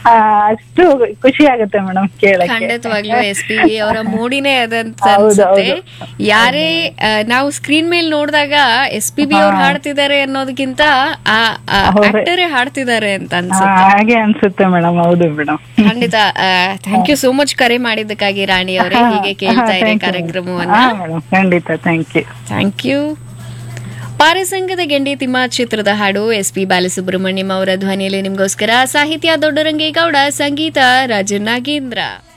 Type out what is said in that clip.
ಆ, ಅಷ್ಟು ಖುಷಿ ಆಗುತ್ತೆ ಮೇಡಮ್ ಕೇಳಕ್ಕೆ ಖಂಡಿತವಾಗ್ಲೂ ಎಸ್ ಪಿ ಬಿ ಅವರ ಮೂಡಿನೇ ಅದಂತ ಹೌದು, ಅನ್ಸುತ್ತೆ ಹೌದು. ಯಾರೇ ಆ, ನಾವು ಸ್ಕ್ರೀನ್ ಮೇಲೆ ನೋಡಿದಾಗ ಎಸ್ ಪಿ ಬಿ ಅವ್ರು ಹಾಡ್ತಿದ್ದಾರೆ ಅನ್ನೋದಕ್ಕಿಂತ ಆ ಅವ್ರೇ. ಆಕ್ಟರೇ ಹಾಡ್ತಿದ್ದಾರೆ ಅಂತ ಆ, ಅನ್ಸುತ್ತೆ ಹಾಗೆ ಅನ್ಸುತ್ತೆ ಮೇಡಮ್ ಹೌದು ಮೇಡಮ್ ಖಂಡಿತ ಥ್ಯಾಂಕ್ ಯು ಸೋ ಮಚ್ ಕರೆ ಮಾಡಿದ್ದಕ್ಕಾಗಿ ರಾಣಿ ಅವರೇ ಹೀಗೆ ಕೇಳ್ತಾ ಇರಿ ಕಾರ್ಯಕ್ರಮವನ್ನ ಮೇಡಮ್ ಖಂಡಿತ thank you thank you Parasangada Gendethimma ಚಿತ್ರದ ಹಾಡು ಎಸ್ ಪಿ ಬಾಲಸುಬ್ರಹ್ಮಣ್ಯಂ ಅವರ ಧ್ವನಿಯಲ್ಲಿ ನಿಮಗೋಸ್ಕರ ಸಾಹಿತ್ಯ ದೊಡ್ಡರಂಗೇಗೌಡ ಸಂಗೀತ ರಾಜನಾಗೇಂದ್ರ